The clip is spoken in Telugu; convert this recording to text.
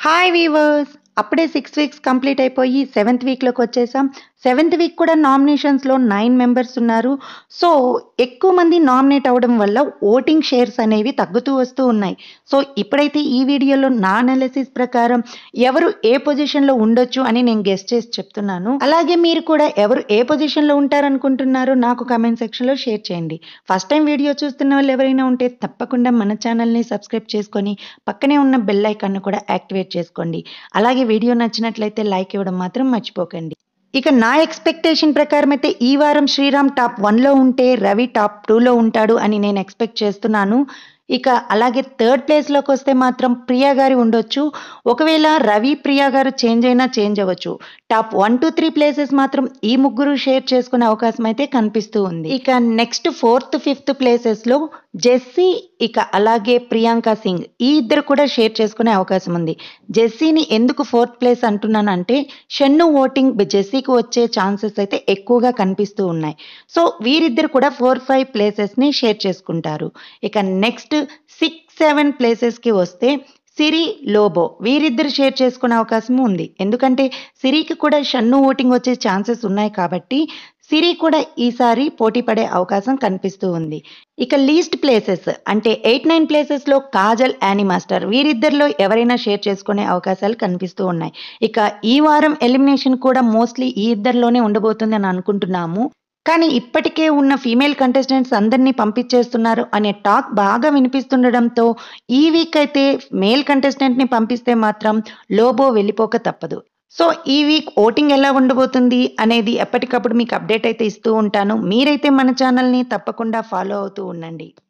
హాయ్ వీవర్స్ అప్పుడే సిక్స్ వీక్స్ కంప్లీట్ అయిపోయి సెవెంత్ వీక్లోకి వచ్చేసాం సెవెంత్ వీక్ కూడా నామినేషన్స్లో నైన్ మెంబర్స్ ఉన్నారు సో ఎక్కువ మంది నామినేట్ అవ్వడం వల్ల ఓటింగ్ షేర్స్ అనేవి తగ్గుతూ వస్తూ ఉన్నాయి సో ఇప్పుడైతే ఈ వీడియోలో నా అనాలిసిస్ ప్రకారం ఎవరు ఏ పొజిషన్లో ఉండొచ్చు అని నేను గెస్ట్ చేసి చెప్తున్నాను అలాగే మీరు కూడా ఎవరు ఏ పొజిషన్లో ఉంటారనుకుంటున్నారో నాకు కామెంట్ సెక్షన్లో షేర్ చేయండి ఫస్ట్ టైం వీడియో చూస్తున్న వాళ్ళు ఎవరైనా ఉంటే తప్పకుండా మన ఛానల్ని సబ్స్క్రైబ్ చేసుకొని పక్కనే ఉన్న బెల్ ఐకాన్ను కూడా యాక్టివేట్ చేసుకోండి అలాగే వీడియో నచ్చినట్లయితే లైక్ ఇవ్వడం మాత్రం మర్చిపోకండి ఇక నా ఎక్స్పెక్టేషన్ ప్రకారం అయితే ఈ వారం శ్రీరామ్ టాప్ వన్లో ఉంటే రవి టాప్ టూలో ఉంటాడు అని నేను ఎక్స్పెక్ట్ చేస్తున్నాను ఇక అలాగే థర్డ్ ప్లేస్లోకి వస్తే మాత్రం ప్రియా గారి ఉండొచ్చు ఒకవేళ రవి ప్రియా గారు చేంజ్ అయినా చేంజ్ అవ్వచ్చు top one two three places మాత్రం ఈ ముగ్గురు షేర్ చేసుకునే అవకాశం అయితే కనిపిస్తూ ఉంది ఇక నెక్స్ట్ ఫోర్త్ ఫిఫ్త్ ప్లేసెస్లో జెస్సీ ఇక అలాగే ప్రియాంక సింగ్ ఈ ఇద్దరు కూడా షేర్ చేసుకునే అవకాశం ఉంది జెస్సీని ఎందుకు ఫోర్త్ ప్లేస్ అంటున్నానంటే షన్ను ఓటింగ్ జెస్సీకి వచ్చే ఛాన్సెస్ అయితే ఎక్కువగా కనిపిస్తూ ఉన్నాయి సో వీరిద్దరు కూడా ఫోర్ ఫైవ్ ప్లేసెస్ని షేర్ చేసుకుంటారు ఇక నెక్స్ట్ సిక్స్ సెవెన్ ప్లేసెస్కి వస్తే సిరి లోబో వీరిద్దరు షేర్ చేసుకునే అవకాశం ఉంది ఎందుకంటే సిరికి కూడా షన్ను ఓటింగ్ వచ్చే ఛాన్సెస్ ఉన్నాయి కాబట్టి సిరి కూడా ఈసారి పోటీ పడే అవకాశం కనిపిస్తూ ఉంది ఇక లీస్ట్ ప్లేసెస్ అంటే ఎయిట్ నైన్ ప్లేసెస్లో కాజల్ యానీ మాస్టర్ వీరిద్దరిలో ఎవరైనా షేర్ చేసుకునే అవకాశాలు కనిపిస్తూ ఉన్నాయి ఇక ఈ వారం ఎలిమినేషన్ కూడా మోస్ట్లీ ఈ ఇద్దరిలోనే ఉండబోతుంది అని అనుకుంటున్నాము కానీ ఇప్పటికే ఉన్న ఫీమేల్ కంటెస్టెంట్స్ అందరినీ పంపించేస్తున్నారు అనే టాక్ బాగా వినిపిస్తుండడంతో ఈ వీక్ అయితే మేల్ కంటెస్టెంట్ని పంపిస్తే మాత్రం లోబో వెళ్ళిపోక తప్పదు సో ఈ వీక్ ఓటింగ్ ఎలా ఉండబోతుంది అనేది ఎప్పటికప్పుడు మీకు అప్డేట్ అయితే ఇస్తూ ఉంటాను మీరైతే మన ఛానల్ని తప్పకుండా ఫాలో అవుతూ ఉండండి